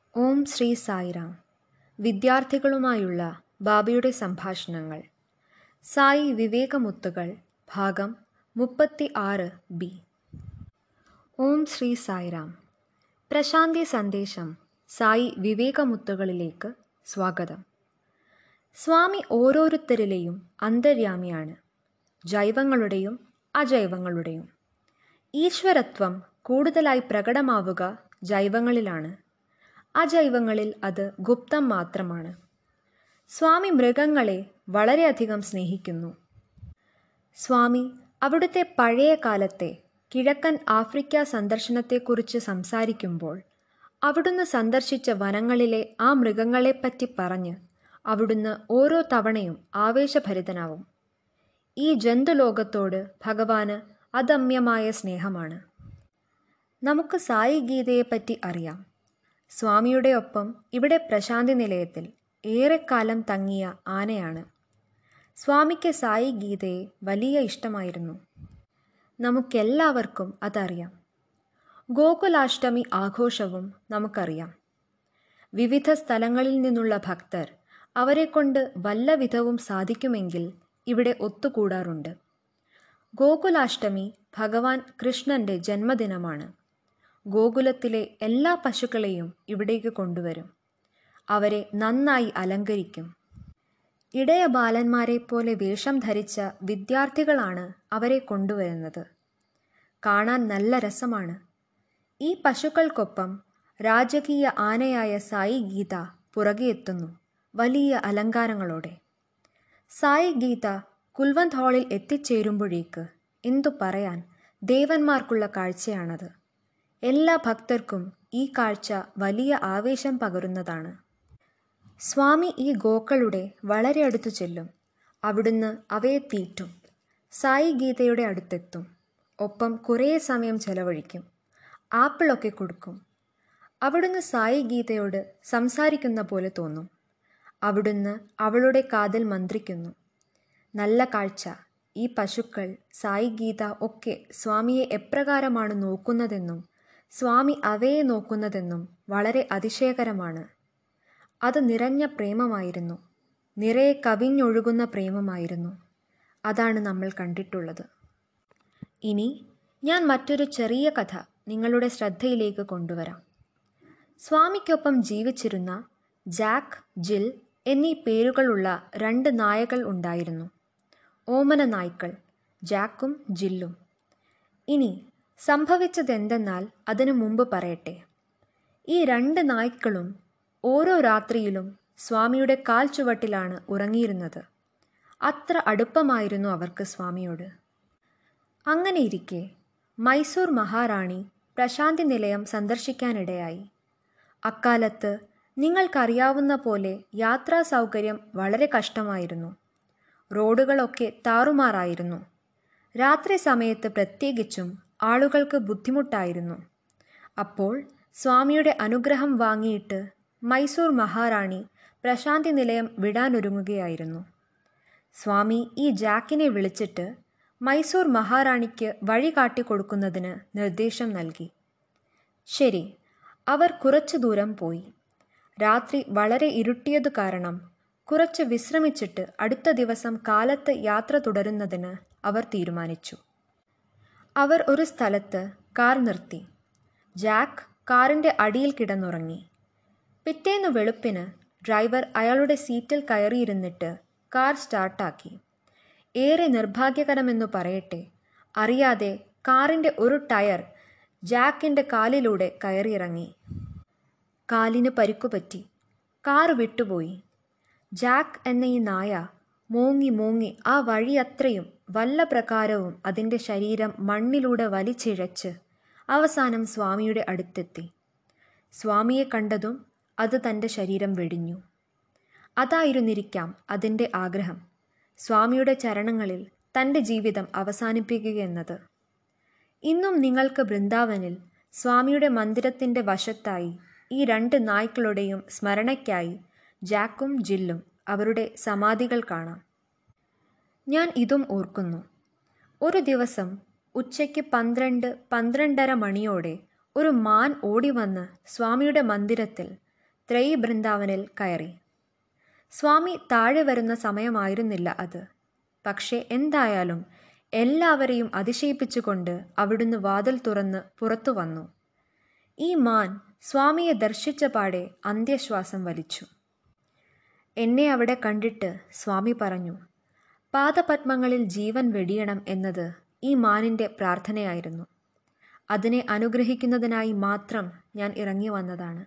ഓം ശ്രീ സായിറാം വിദ്യാർത്ഥികളുമായുള്ള ബാബയുടെ സംഭാഷണങ്ങൾ സായി വിവേകമുത്തുകൾ ഭാഗം മുപ്പത്തി ആറ് ബി ഓം ശ്രീ സായിറാം പ്രശാന്തി സന്ദേശം സായി വിവേകമുത്തുകളിലേക്ക് സ്വാഗതം സ്വാമി ഓരോരുത്തരിലെയും അന്തര്യാമിയാണ് ജൈവങ്ങളുടെയും അജൈവങ്ങളുടെയും ഈശ്വരത്വം കൂടുതലായി പ്രകടമാവുക ജൈവങ്ങളിലാണ് അജൈവങ്ങളിൽ അത് ഗുപ്തം മാത്രമാണ് സ്വാമി മൃഗങ്ങളെ വളരെയധികം സ്നേഹിക്കുന്നു സ്വാമി അവിടുത്തെ പഴയ കാലത്തെ കിഴക്കൻ ആഫ്രിക്ക സന്ദർശനത്തെക്കുറിച്ച് സംസാരിക്കുമ്പോൾ അവിടുന്ന് സന്ദർശിച്ച വനങ്ങളിലെ ആ മൃഗങ്ങളെപ്പറ്റി പറഞ്ഞ് അവിടുന്ന് ഓരോ തവണയും ആവേശഭരിതനാവും ഈ ജന്തുലോകത്തോട് ഭഗവാന് അദമ്യമായ സ്നേഹമാണ് നമുക്ക് സായി ഗീതയെപ്പറ്റി അറിയാം സ്വാമിയുടെ ഒപ്പം ഇവിടെ പ്രശാന്തി നിലയത്തിൽ ഏറെക്കാലം തങ്ങിയ ആനയാണ് സ്വാമിക്ക് സായി ഗീതയെ വലിയ ഇഷ്ടമായിരുന്നു നമുക്കെല്ലാവർക്കും അതറിയാം ഗോകുലാഷ്ടമി ആഘോഷവും നമുക്കറിയാം വിവിധ സ്ഥലങ്ങളിൽ നിന്നുള്ള ഭക്തർ അവരെക്കൊണ്ട് വല്ല വിധവും സാധിക്കുമെങ്കിൽ ഇവിടെ ഒത്തുകൂടാറുണ്ട് ഗോകുലാഷ്ടമി ഭഗവാൻ കൃഷ്ണന്റെ ജന്മദിനമാണ് ഗോകുലത്തിലെ എല്ലാ പശുക്കളെയും ഇവിടേക്ക് കൊണ്ടുവരും അവരെ നന്നായി അലങ്കരിക്കും ഇടയ ബാലന്മാരെ പോലെ വേഷം ധരിച്ച വിദ്യാർത്ഥികളാണ് അവരെ കൊണ്ടുവരുന്നത് കാണാൻ നല്ല രസമാണ് ഈ പശുക്കൾക്കൊപ്പം രാജകീയ ആനയായ സായി ഗീത പുറകെ എത്തുന്നു വലിയ അലങ്കാരങ്ങളോടെ സായി ഗീത കുൽവന്ത് ഹാളിൽ എത്തിച്ചേരുമ്പോഴേക്ക് എന്തു പറയാൻ ദേവന്മാർക്കുള്ള കാഴ്ചയാണത് എല്ലാ ഭക്തർക്കും ഈ കാഴ്ച വലിയ ആവേശം പകരുന്നതാണ് സ്വാമി ഈ ഗോക്കളുടെ വളരെ അടുത്തു ചെല്ലും അവിടുന്ന് അവയെ തീറ്റും സായി ഗീതയുടെ അടുത്തെത്തും ഒപ്പം കുറേ സമയം ചെലവഴിക്കും ആപ്പിളൊക്കെ കൊടുക്കും അവിടുന്ന് സായി ഗീതയോട് സംസാരിക്കുന്ന പോലെ തോന്നും അവിടുന്ന് അവളുടെ കാതിൽ മന്ത്രിക്കുന്നു നല്ല കാഴ്ച ഈ പശുക്കൾ സായി ഗീത ഒക്കെ സ്വാമിയെ എപ്രകാരമാണ് നോക്കുന്നതെന്നും സ്വാമി അവയെ നോക്കുന്നതെന്നും വളരെ അതിശയകരമാണ് അത് നിറഞ്ഞ പ്രേമമായിരുന്നു നിറയെ കവിഞ്ഞൊഴുകുന്ന പ്രേമമായിരുന്നു അതാണ് നമ്മൾ കണ്ടിട്ടുള്ളത് ഇനി ഞാൻ മറ്റൊരു ചെറിയ കഥ നിങ്ങളുടെ ശ്രദ്ധയിലേക്ക് കൊണ്ടുവരാം സ്വാമിക്കൊപ്പം ജീവിച്ചിരുന്ന ജാക്ക് ജിൽ എന്നീ പേരുകളുള്ള രണ്ട് നായകൾ ഉണ്ടായിരുന്നു ഓമന നായ്ക്കൾ ജാക്കും ജില്ലും ഇനി സംഭവിച്ചതെന്തെന്നാൽ അതിനു മുമ്പ് പറയട്ടെ ഈ രണ്ട് നായ്ക്കളും ഓരോ രാത്രിയിലും സ്വാമിയുടെ കാൽ ചുവട്ടിലാണ് ഉറങ്ങിയിരുന്നത് അത്ര അടുപ്പമായിരുന്നു അവർക്ക് സ്വാമിയോട് അങ്ങനെയിരിക്കെ മൈസൂർ മഹാറാണി പ്രശാന്തി നിലയം സന്ദർശിക്കാനിടയായി അക്കാലത്ത് നിങ്ങൾക്കറിയാവുന്ന പോലെ യാത്രാ സൗകര്യം വളരെ കഷ്ടമായിരുന്നു റോഡുകളൊക്കെ താറുമാറായിരുന്നു രാത്രി സമയത്ത് പ്രത്യേകിച്ചും ആളുകൾക്ക് ബുദ്ധിമുട്ടായിരുന്നു അപ്പോൾ സ്വാമിയുടെ അനുഗ്രഹം വാങ്ങിയിട്ട് മൈസൂർ മഹാറാണി പ്രശാന്തി നിലയം വിടാനൊരുങ്ങുകയായിരുന്നു സ്വാമി ഈ ജാക്കിനെ വിളിച്ചിട്ട് മൈസൂർ മഹാറാണിക്ക് വഴി കാട്ടിക്കൊടുക്കുന്നതിന് നിർദ്ദേശം നൽകി ശരി അവർ കുറച്ചു ദൂരം പോയി രാത്രി വളരെ ഇരുട്ടിയതു കാരണം കുറച്ച് വിശ്രമിച്ചിട്ട് അടുത്ത ദിവസം കാലത്ത് യാത്ര തുടരുന്നതിന് അവർ തീരുമാനിച്ചു അവർ ഒരു സ്ഥലത്ത് കാർ നിർത്തി ജാക്ക് കാറിൻ്റെ അടിയിൽ കിടന്നുറങ്ങി പിറ്റേന്ന് വെളുപ്പിന് ഡ്രൈവർ അയാളുടെ സീറ്റിൽ കയറിയിരുന്നിട്ട് കാർ സ്റ്റാർട്ടാക്കി ഏറെ നിർഭാഗ്യകരമെന്നു പറയട്ടെ അറിയാതെ കാറിൻ്റെ ഒരു ടയർ ജാക്കിൻ്റെ കാലിലൂടെ കയറിയിറങ്ങി കാലിന് പരിക്കുപറ്റി കാർ വിട്ടുപോയി ജാക്ക് എന്ന ഈ നായ മോങ്ങി മോങ്ങി ആ വഴി അത്രയും വല്ല പ്രകാരവും അതിൻ്റെ ശരീരം മണ്ണിലൂടെ വലിച്ചിഴച്ച് അവസാനം സ്വാമിയുടെ അടുത്തെത്തി സ്വാമിയെ കണ്ടതും അത് തൻ്റെ ശരീരം വെടിഞ്ഞു അതായിരുന്നിരിക്കാം അതിൻ്റെ ആഗ്രഹം സ്വാമിയുടെ ചരണങ്ങളിൽ തൻ്റെ ജീവിതം അവസാനിപ്പിക്കുകയെന്നത് ഇന്നും നിങ്ങൾക്ക് ബൃന്ദാവനിൽ സ്വാമിയുടെ മന്ദിരത്തിൻ്റെ വശത്തായി ഈ രണ്ട് നായ്ക്കളുടെയും സ്മരണയ്ക്കായി ജാക്കും ജില്ലും അവരുടെ സമാധികൾ കാണാം ഞാൻ ഇതും ഓർക്കുന്നു ഒരു ദിവസം ഉച്ചയ്ക്ക് പന്ത്രണ്ട് പന്ത്രണ്ടര മണിയോടെ ഒരു മാൻ ഓടി വന്ന് സ്വാമിയുടെ മന്ദിരത്തിൽ ത്രയി ബൃന്ദാവനിൽ കയറി സ്വാമി താഴെ വരുന്ന സമയമായിരുന്നില്ല അത് പക്ഷേ എന്തായാലും എല്ലാവരെയും അതിശയിപ്പിച്ചുകൊണ്ട് അവിടുന്ന് വാതിൽ തുറന്ന് പുറത്തു വന്നു ഈ മാൻ സ്വാമിയെ ദർശിച്ച പാടെ അന്ത്യശ്വാസം വലിച്ചു എന്നെ അവിടെ കണ്ടിട്ട് സ്വാമി പറഞ്ഞു പാദപത്മങ്ങളിൽ ജീവൻ വെടിയണം എന്നത് ഈ മാനിൻ്റെ പ്രാർത്ഥനയായിരുന്നു അതിനെ അനുഗ്രഹിക്കുന്നതിനായി മാത്രം ഞാൻ ഇറങ്ങി വന്നതാണ്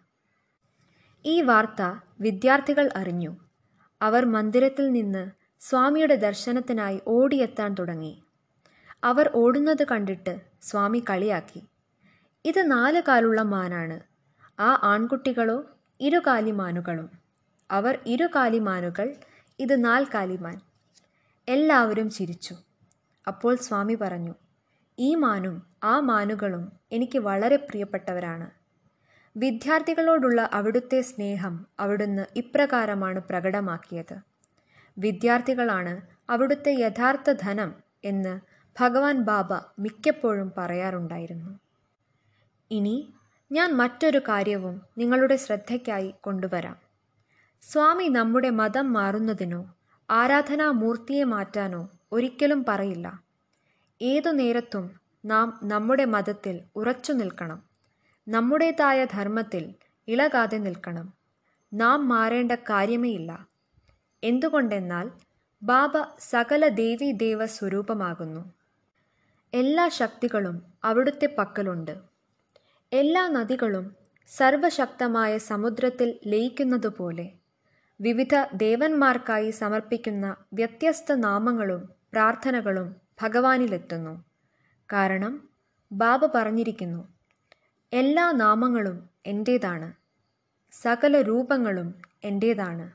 ഈ വാർത്ത വിദ്യാർത്ഥികൾ അറിഞ്ഞു അവർ മന്ദിരത്തിൽ നിന്ന് സ്വാമിയുടെ ദർശനത്തിനായി ഓടിയെത്താൻ തുടങ്ങി അവർ ഓടുന്നത് കണ്ടിട്ട് സ്വാമി കളിയാക്കി ഇത് നാല് കാലുള്ള മാനാണ് ആ ആൺകുട്ടികളോ ഇരുകാലിമാനുകളും അവർ ഇരുകാലിമാനുകൾ ഇത് നാൽക്കാലിമാൻ എല്ലാവരും ചിരിച്ചു അപ്പോൾ സ്വാമി പറഞ്ഞു ഈ മാനും ആ മാനുകളും എനിക്ക് വളരെ പ്രിയപ്പെട്ടവരാണ് വിദ്യാർത്ഥികളോടുള്ള അവിടുത്തെ സ്നേഹം അവിടുന്ന് ഇപ്രകാരമാണ് പ്രകടമാക്കിയത് വിദ്യാർത്ഥികളാണ് അവിടുത്തെ യഥാർത്ഥ ധനം എന്ന് ഭഗവാൻ ബാബ മിക്കപ്പോഴും പറയാറുണ്ടായിരുന്നു ഇനി ഞാൻ മറ്റൊരു കാര്യവും നിങ്ങളുടെ ശ്രദ്ധയ്ക്കായി കൊണ്ടുവരാം സ്വാമി നമ്മുടെ മതം മാറുന്നതിനോ ആരാധനാമൂർത്തിയെ മാറ്റാനോ ഒരിക്കലും പറയില്ല ഏതു നേരത്തും നാം നമ്മുടെ മതത്തിൽ ഉറച്ചു നിൽക്കണം നമ്മുടേതായ ധർമ്മത്തിൽ ഇളകാതെ നിൽക്കണം നാം മാറേണ്ട കാര്യമേയില്ല എന്തുകൊണ്ടെന്നാൽ ബാബ സകല ദേവീ ദേവ സ്വരൂപമാകുന്നു എല്ലാ ശക്തികളും അവിടുത്തെ പക്കലുണ്ട് എല്ലാ നദികളും സർവശക്തമായ സമുദ്രത്തിൽ ലയിക്കുന്നതുപോലെ വിവിധ ദേവന്മാർക്കായി സമർപ്പിക്കുന്ന വ്യത്യസ്ത നാമങ്ങളും പ്രാർത്ഥനകളും ഭഗവാനിലെത്തുന്നു കാരണം ബാബ പറഞ്ഞിരിക്കുന്നു എല്ലാ നാമങ്ങളും എൻ്റേതാണ് സകല രൂപങ്ങളും എൻ്റേതാണ്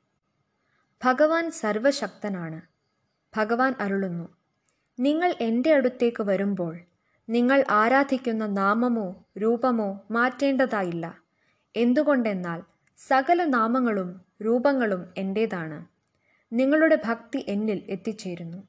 ഭഗവാൻ സർവശക്തനാണ് ഭഗവാൻ അരുളുന്നു നിങ്ങൾ എൻ്റെ അടുത്തേക്ക് വരുമ്പോൾ നിങ്ങൾ ആരാധിക്കുന്ന നാമമോ രൂപമോ മാറ്റേണ്ടതായില്ല എന്തുകൊണ്ടെന്നാൽ സകല നാമങ്ങളും രൂപങ്ങളും എൻ്റേതാണ് നിങ്ങളുടെ ഭക്തി എന്നിൽ എത്തിച്ചേരുന്നു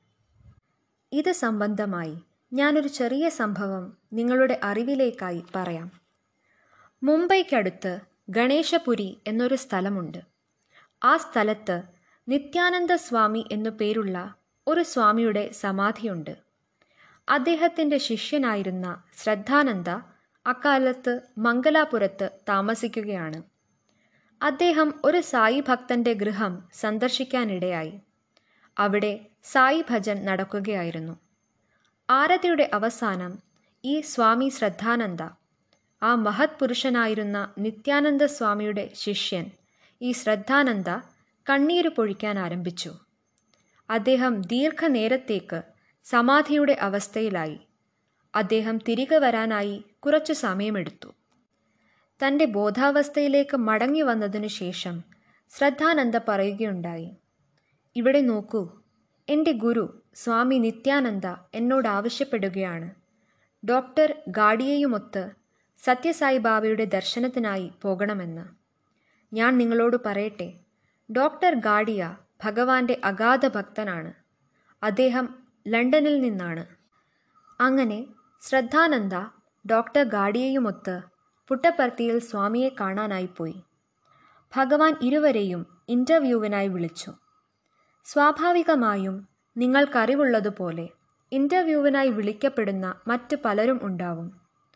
ഇത് സംബന്ധമായി ഞാനൊരു ചെറിയ സംഭവം നിങ്ങളുടെ അറിവിലേക്കായി പറയാം മുംബൈക്കടുത്ത് ഗണേശപുരി എന്നൊരു സ്ഥലമുണ്ട് ആ സ്ഥലത്ത് നിത്യാനന്ദ സ്വാമി എന്നു പേരുള്ള ഒരു സ്വാമിയുടെ സമാധിയുണ്ട് അദ്ദേഹത്തിൻ്റെ ശിഷ്യനായിരുന്ന ശ്രദ്ധാനന്ദ അക്കാലത്ത് മംഗലാപുരത്ത് താമസിക്കുകയാണ് അദ്ദേഹം ഒരു സായി ഭക്തന്റെ ഗൃഹം സന്ദർശിക്കാനിടയായി അവിടെ സായി ഭജൻ നടക്കുകയായിരുന്നു ആരതിയുടെ അവസാനം ഈ സ്വാമി ശ്രദ്ധാനന്ദ ആ മഹത് പുരുഷനായിരുന്ന നിത്യാനന്ദ സ്വാമിയുടെ ശിഷ്യൻ ഈ ശ്രദ്ധാനന്ദ കണ്ണീര് പൊഴിക്കാൻ ആരംഭിച്ചു അദ്ദേഹം ദീർഘനേരത്തേക്ക് സമാധിയുടെ അവസ്ഥയിലായി അദ്ദേഹം തിരികെ വരാനായി കുറച്ചു സമയമെടുത്തു തൻ്റെ ബോധാവസ്ഥയിലേക്ക് മടങ്ങി വന്നതിനു ശേഷം ശ്രദ്ധാനന്ദ പറയുകയുണ്ടായി ഇവിടെ നോക്കൂ എൻ്റെ ഗുരു സ്വാമി നിത്യാനന്ദ എന്നോട് ആവശ്യപ്പെടുകയാണ് ഡോക്ടർ ഗാഡിയയുമൊത്ത് സത്യസായി ബാബയുടെ ദർശനത്തിനായി പോകണമെന്ന് ഞാൻ നിങ്ങളോട് പറയട്ടെ ഡോക്ടർ ഗാഡിയ ഭഗവാന്റെ അഗാധ ഭക്തനാണ് അദ്ദേഹം ലണ്ടനിൽ നിന്നാണ് അങ്ങനെ ശ്രദ്ധാനന്ദ ഡോക്ടർ ഗാഡിയയുമൊത്ത് പുട്ടപ്പർത്തിയിൽ സ്വാമിയെ കാണാനായി പോയി ഭഗവാൻ ഇരുവരെയും ഇൻ്റർവ്യൂവിനായി വിളിച്ചു സ്വാഭാവികമായും നിങ്ങൾക്കറിവുള്ളതുപോലെ ഇൻ്റർവ്യൂവിനായി വിളിക്കപ്പെടുന്ന മറ്റു പലരും ഉണ്ടാവും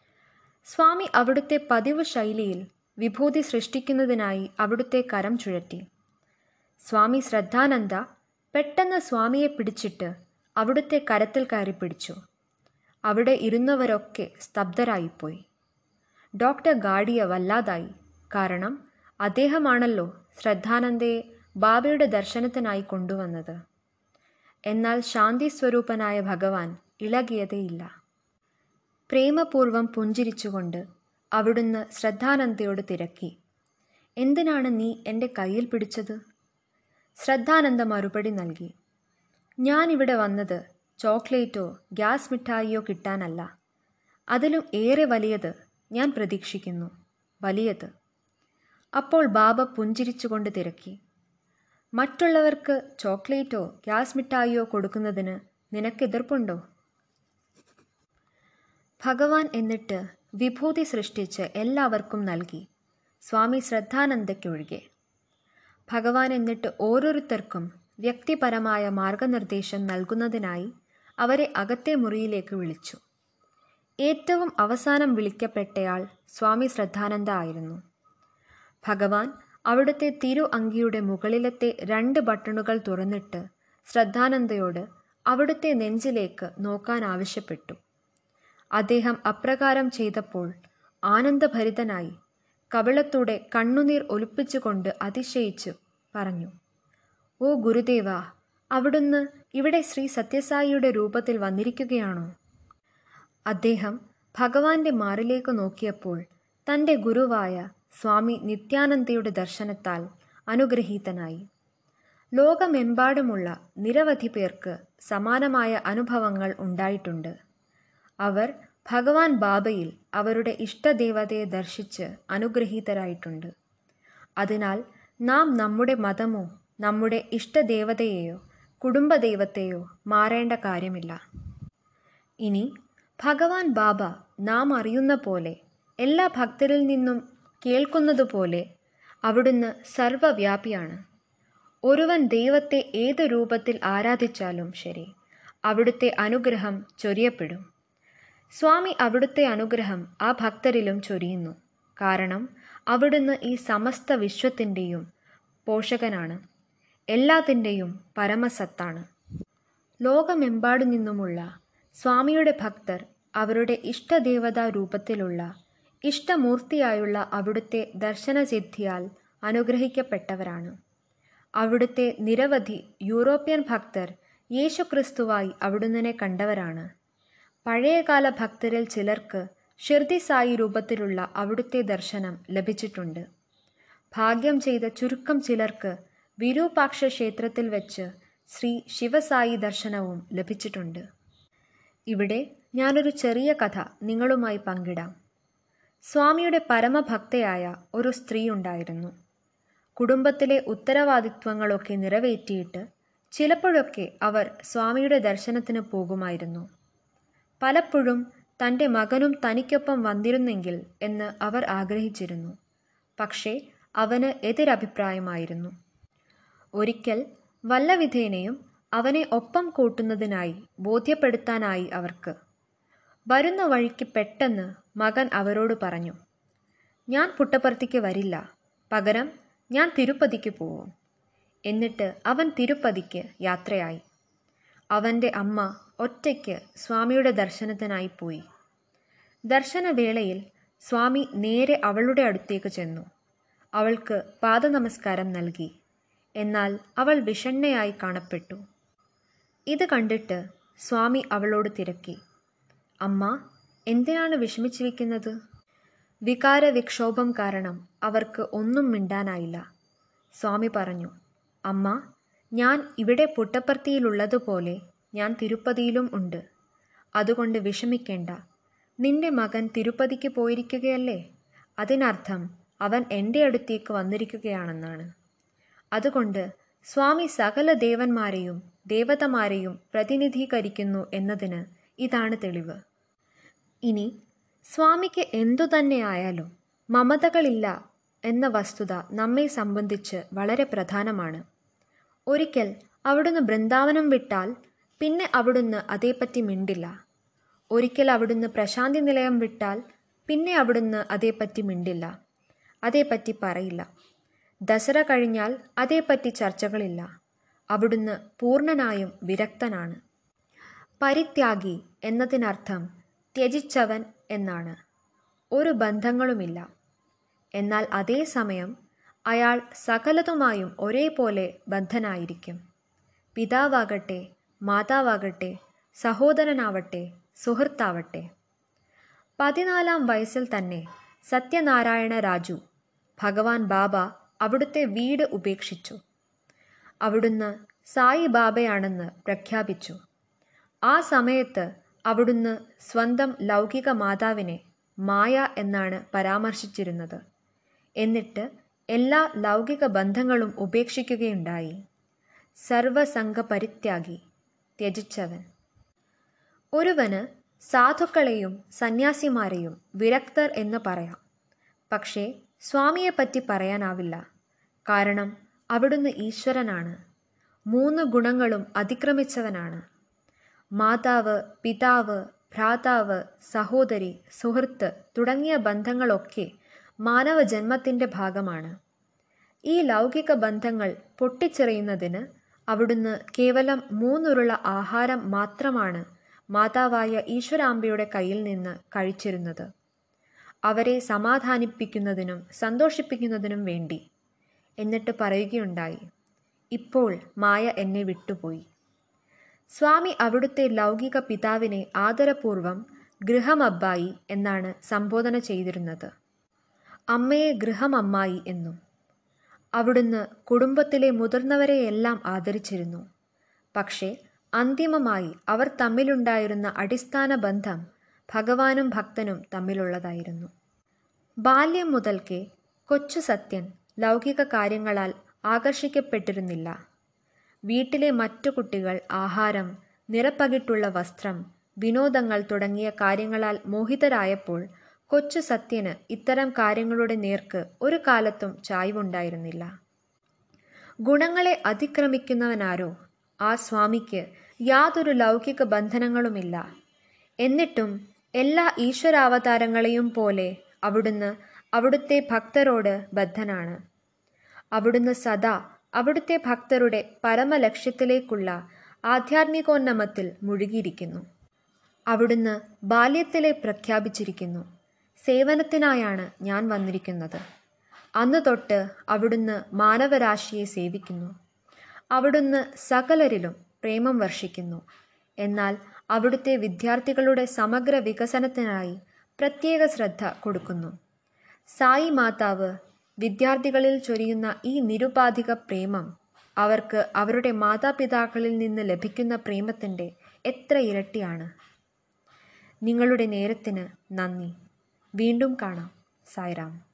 സ്വാമി അവിടുത്തെ പതിവ് ശൈലിയിൽ വിഭൂതി സൃഷ്ടിക്കുന്നതിനായി അവിടുത്തെ കരം ചുഴറ്റി സ്വാമി ശ്രദ്ധാനന്ദ പെട്ടെന്ന് സ്വാമിയെ പിടിച്ചിട്ട് അവിടുത്തെ കരത്തിൽ കയറി പിടിച്ചു അവിടെ ഇരുന്നവരൊക്കെ സ്തബ്ധരായിപ്പോയി ഡോക്ടർ ഗാഡിയ വല്ലാതായി കാരണം അദ്ദേഹമാണല്ലോ ശ്രദ്ധാനന്ദയെ ബാബയുടെ ദർശനത്തിനായി കൊണ്ടുവന്നത് എന്നാൽ ശാന്തി സ്വരൂപനായ ഭഗവാൻ ഇളകിയതേയില്ല പ്രേമപൂർവം പുഞ്ചിരിച്ചുകൊണ്ട് അവിടുന്ന് ശ്രദ്ധാനന്ദയോട് തിരക്കി എന്തിനാണ് നീ എൻ്റെ കയ്യിൽ പിടിച്ചത് ശ്രദ്ധാനന്ദ മറുപടി നൽകി ഞാനിവിടെ വന്നത് ചോക്ലേറ്റോ ഗ്യാസ് മിഠായിയോ കിട്ടാനല്ല അതിലും ഏറെ വലിയത് ഞാൻ പ്രതീക്ഷിക്കുന്നു വലിയത് അപ്പോൾ ബാബ പുഞ്ചിരിച്ചുകൊണ്ട് തിരക്കി മറ്റുള്ളവർക്ക് ചോക്ലേറ്റോ ഗ്യാസ് മിഠായിയോ കൊടുക്കുന്നതിന് നിനക്ക് എതിർപ്പുണ്ടോ ഭഗവാൻ എന്നിട്ട് വിഭൂതി സൃഷ്ടിച്ച് എല്ലാവർക്കും നൽകി സ്വാമി ശ്രദ്ധാനന്ദയ്ക്കൊഴികെ ഭഗവാൻ എന്നിട്ട് ഓരോരുത്തർക്കും വ്യക്തിപരമായ മാർഗനിർദ്ദേശം നൽകുന്നതിനായി അവരെ അകത്തെ മുറിയിലേക്ക് വിളിച്ചു ഏറ്റവും അവസാനം വിളിക്കപ്പെട്ടയാൾ സ്വാമി ശ്രദ്ധാനന്ദ ആയിരുന്നു ഭഗവാൻ അവിടുത്തെ തിരു അങ്കിയുടെ മുകളിലത്തെ രണ്ട് ബട്ടണുകൾ തുറന്നിട്ട് ശ്രദ്ധാനന്ദയോട് അവിടുത്തെ നെഞ്ചിലേക്ക് നോക്കാൻ ആവശ്യപ്പെട്ടു അദ്ദേഹം അപ്രകാരം ചെയ്തപ്പോൾ ആനന്ദഭരിതനായി കവിളത്തൂടെ കണ്ണുനീർ ഒലിപ്പിച്ചുകൊണ്ട് അതിശയിച്ചു പറഞ്ഞു ഓ ഗുരുദേവ അവിടുന്ന് ഇവിടെ ശ്രീ സത്യസായിയുടെ രൂപത്തിൽ വന്നിരിക്കുകയാണോ അദ്ദേഹം ഭഗവാന്റെ മാറിലേക്ക് നോക്കിയപ്പോൾ തൻ്റെ ഗുരുവായ സ്വാമി നിത്യാനന്ദയുടെ ദർശനത്താൽ അനുഗ്രഹീതനായി ലോകമെമ്പാടുമുള്ള നിരവധി പേർക്ക് സമാനമായ അനുഭവങ്ങൾ ഉണ്ടായിട്ടുണ്ട് അവർ ഭഗവാൻ ബാബയിൽ അവരുടെ ഇഷ്ടദേവതയെ ദർശിച്ച് അനുഗ്രഹീതരായിട്ടുണ്ട് അതിനാൽ നാം നമ്മുടെ മതമോ നമ്മുടെ ഇഷ്ടദേവതയെയോ കുടുംബദൈവത്തെയോ മാറേണ്ട കാര്യമില്ല ഇനി ഭഗവാൻ ബാബ നാം അറിയുന്ന പോലെ എല്ലാ ഭക്തരിൽ നിന്നും കേൾക്കുന്നതുപോലെ അവിടുന്ന് സർവവ്യാപിയാണ് ഒരുവൻ ദൈവത്തെ ഏത് രൂപത്തിൽ ആരാധിച്ചാലും ശരി അവിടുത്തെ അനുഗ്രഹം ചൊരിയപ്പെടും സ്വാമി അവിടുത്തെ അനുഗ്രഹം ആ ഭക്തരിലും ചൊരിയുന്നു കാരണം അവിടുന്ന് ഈ സമസ്ത വിശ്വത്തിൻ്റെയും പോഷകനാണ് എല്ലാത്തിൻ്റെയും പരമസത്താണ് ലോകമെമ്പാടു നിന്നുമുള്ള സ്വാമിയുടെ ഭക്തർ അവരുടെ ഇഷ്ടദേവതാ രൂപത്തിലുള്ള ഇഷ്ടമൂർത്തിയായുള്ള അവിടുത്തെ ദർശനസിദ്ധിയാൽ അനുഗ്രഹിക്കപ്പെട്ടവരാണ് അവിടുത്തെ നിരവധി യൂറോപ്യൻ ഭക്തർ യേശുക്രിസ്തുവായി അവിടുന്നിനെ കണ്ടവരാണ് പഴയകാല ഭക്തരിൽ ചിലർക്ക് ഷിർദി സായി രൂപത്തിലുള്ള അവിടുത്തെ ദർശനം ലഭിച്ചിട്ടുണ്ട് ഭാഗ്യം ചെയ്ത ചുരുക്കം ചിലർക്ക് വിരൂപാക്ഷ ക്ഷേത്രത്തിൽ വെച്ച് ശ്രീ ശിവസായി ദർശനവും ലഭിച്ചിട്ടുണ്ട് ഇവിടെ ഞാനൊരു ചെറിയ കഥ നിങ്ങളുമായി പങ്കിടാം സ്വാമിയുടെ പരമഭക്തയായ ഒരു സ്ത്രീ ഉണ്ടായിരുന്നു കുടുംബത്തിലെ ഉത്തരവാദിത്വങ്ങളൊക്കെ നിറവേറ്റിയിട്ട് ചിലപ്പോഴൊക്കെ അവർ സ്വാമിയുടെ ദർശനത്തിന് പോകുമായിരുന്നു പലപ്പോഴും തൻ്റെ മകനും തനിക്കൊപ്പം വന്നിരുന്നെങ്കിൽ എന്ന് അവർ ആഗ്രഹിച്ചിരുന്നു പക്ഷേ അവന് എതിരഭിപ്രായമായിരുന്നു ഒരിക്കൽ വല്ലവിധേനയും അവനെ ഒപ്പം കൂട്ടുന്നതിനായി ബോധ്യപ്പെടുത്താനായി അവർക്ക് വരുന്ന വഴിക്ക് പെട്ടെന്ന് മകൻ അവരോട് പറഞ്ഞു ഞാൻ പുട്ടപ്പർത്തിക്ക് വരില്ല പകരം ഞാൻ തിരുപ്പതിക്ക് പോവും എന്നിട്ട് അവൻ തിരുപ്പതിക്ക് യാത്രയായി അവൻ്റെ അമ്മ ഒറ്റയ്ക്ക് സ്വാമിയുടെ ദർശനത്തിനായി പോയി ദർശനവേളയിൽ സ്വാമി നേരെ അവളുടെ അടുത്തേക്ക് ചെന്നു അവൾക്ക് പാദനമസ്കാരം നൽകി എന്നാൽ അവൾ വിഷണ്ണയായി കാണപ്പെട്ടു ഇത് കണ്ടിട്ട് സ്വാമി അവളോട് തിരക്കി അമ്മ എന്തിനാണ് വിഷമിച്ചിരിക്കുന്നത് വികാര വിക്ഷോഭം കാരണം അവർക്ക് ഒന്നും മിണ്ടാനായില്ല സ്വാമി പറഞ്ഞു അമ്മ ഞാൻ ഇവിടെ പുട്ടപ്പർത്തിയിലുള്ളതുപോലെ ഞാൻ തിരുപ്പതിയിലും ഉണ്ട് അതുകൊണ്ട് വിഷമിക്കേണ്ട നിന്റെ മകൻ തിരുപ്പതിക്ക് പോയിരിക്കുകയല്ലേ അതിനർത്ഥം അവൻ എൻ്റെ അടുത്തേക്ക് വന്നിരിക്കുകയാണെന്നാണ് അതുകൊണ്ട് സ്വാമി സകല ദേവന്മാരെയും ദേവതമാരെയും പ്രതിനിധീകരിക്കുന്നു എന്നതിന് ഇതാണ് തെളിവ് ഇനി സ്വാമിക്ക് എന്തു തന്നെയായാലും മമതകളില്ല എന്ന വസ്തുത നമ്മെ സംബന്ധിച്ച് വളരെ പ്രധാനമാണ് ഒരിക്കൽ അവിടുന്ന് ബൃന്ദാവനം വിട്ടാൽ പിന്നെ അവിടുന്ന് അതേപ്പറ്റി മിണ്ടില്ല ഒരിക്കൽ അവിടുന്ന് പ്രശാന്തി നിലയം വിട്ടാൽ പിന്നെ അവിടുന്ന് അതേപ്പറ്റി മിണ്ടില്ല അതേപ്പറ്റി പറയില്ല ദസറ കഴിഞ്ഞാൽ അതേപ്പറ്റി ചർച്ചകളില്ല അവിടുന്ന് പൂർണ്ണനായും വിരക്തനാണ് പരിത്യാഗി എന്നതിനർത്ഥം ത്യജിച്ചവൻ എന്നാണ് ഒരു ബന്ധങ്ങളുമില്ല എന്നാൽ അതേസമയം അയാൾ സകലതുമായും ഒരേപോലെ ബദ്ധനായിരിക്കും പിതാവാകട്ടെ മാതാവാകട്ടെ സഹോദരനാവട്ടെ സുഹൃത്താവട്ടെ പതിനാലാം വയസ്സിൽ തന്നെ സത്യനാരായണ രാജു ഭഗവാൻ ബാബ അവിടുത്തെ വീട് ഉപേക്ഷിച്ചു അവിടുന്ന് സായി ബാബയാണെന്ന് പ്രഖ്യാപിച്ചു ആ സമയത്ത് അവിടുന്ന് സ്വന്തം ലൗകിക മാതാവിനെ മായ എന്നാണ് പരാമർശിച്ചിരുന്നത് എന്നിട്ട് എല്ലാ ലൗകിക ബന്ധങ്ങളും ഉപേക്ഷിക്കുകയുണ്ടായി സർവസംഘ പരിത്യാഗി ത്യജിച്ചവൻ ഒരുവന് സാധുക്കളെയും സന്യാസിമാരെയും വിരക്തർ എന്ന് പറയാം പക്ഷേ സ്വാമിയെപ്പറ്റി പറയാനാവില്ല കാരണം അവിടുന്ന് ഈശ്വരനാണ് മൂന്ന് ഗുണങ്ങളും അതിക്രമിച്ചവനാണ് മാതാവ് പിതാവ് ഭ്രാതാവ് സഹോദരി സുഹൃത്ത് തുടങ്ങിയ ബന്ധങ്ങളൊക്കെ മാനവജന്മത്തിൻ്റെ ഭാഗമാണ് ഈ ലൗകിക ബന്ധങ്ങൾ പൊട്ടിച്ചെറിയുന്നതിന് അവിടുന്ന് കേവലം മൂന്നുരുള ആഹാരം മാത്രമാണ് മാതാവായ ഈശ്വരാംബയുടെ കയ്യിൽ നിന്ന് കഴിച്ചിരുന്നത് അവരെ സമാധാനിപ്പിക്കുന്നതിനും സന്തോഷിപ്പിക്കുന്നതിനും വേണ്ടി എന്നിട്ട് പറയുകയുണ്ടായി ഇപ്പോൾ മായ എന്നെ വിട്ടുപോയി സ്വാമി അവിടുത്തെ ലൗകിക പിതാവിനെ ആദരപൂർവം ഗൃഹമബ്ബായി എന്നാണ് സംബോധന ചെയ്തിരുന്നത് അമ്മയെ ഗൃഹമമ്മായി എന്നും അവിടുന്ന് കുടുംബത്തിലെ മുതിർന്നവരെയെല്ലാം ആദരിച്ചിരുന്നു പക്ഷേ അന്തിമമായി അവർ തമ്മിലുണ്ടായിരുന്ന അടിസ്ഥാന ബന്ധം ഭഗവാനും ഭക്തനും തമ്മിലുള്ളതായിരുന്നു ബാല്യം മുതൽക്കേ കൊച്ചു സത്യൻ ലൗകിക കാര്യങ്ങളാൽ ആകർഷിക്കപ്പെട്ടിരുന്നില്ല വീട്ടിലെ മറ്റു കുട്ടികൾ ആഹാരം നിറപ്പകിട്ടുള്ള വസ്ത്രം വിനോദങ്ങൾ തുടങ്ങിയ കാര്യങ്ങളാൽ മോഹിതരായപ്പോൾ കൊച്ചു സത്യന് ഇത്തരം കാര്യങ്ങളുടെ നേർക്ക് ഒരു കാലത്തും ചായ്വുണ്ടായിരുന്നില്ല ഗുണങ്ങളെ അതിക്രമിക്കുന്നവനാരോ ആ സ്വാമിക്ക് യാതൊരു ലൗകിക ബന്ധനങ്ങളുമില്ല എന്നിട്ടും എല്ലാ ഈശ്വരാവതാരങ്ങളെയും പോലെ അവിടുന്ന് അവിടുത്തെ ഭക്തരോട് ബദ്ധനാണ് അവിടുന്ന് സദാ അവിടുത്തെ ഭക്തരുടെ പരമലക്ഷ്യത്തിലേക്കുള്ള ആധ്യാത്മികോന്നമത്തിൽ മുഴുകിയിരിക്കുന്നു അവിടുന്ന് ബാല്യത്തിലെ പ്രഖ്യാപിച്ചിരിക്കുന്നു സേവനത്തിനായാണ് ഞാൻ വന്നിരിക്കുന്നത് അന്ന് തൊട്ട് അവിടുന്ന് മാനവരാശിയെ സേവിക്കുന്നു അവിടുന്ന് സകലരിലും പ്രേമം വർഷിക്കുന്നു എന്നാൽ അവിടുത്തെ വിദ്യാർത്ഥികളുടെ സമഗ്ര വികസനത്തിനായി പ്രത്യേക ശ്രദ്ധ കൊടുക്കുന്നു സായി മാതാവ് വിദ്യാർത്ഥികളിൽ ചൊരിയുന്ന ഈ നിരുപാധിക പ്രേമം അവർക്ക് അവരുടെ മാതാപിതാക്കളിൽ നിന്ന് ലഭിക്കുന്ന പ്രേമത്തിൻ്റെ എത്ര ഇരട്ടിയാണ് നിങ്ങളുടെ നേരത്തിന് നന്ദി വീണ്ടും കാണാം സായിറാം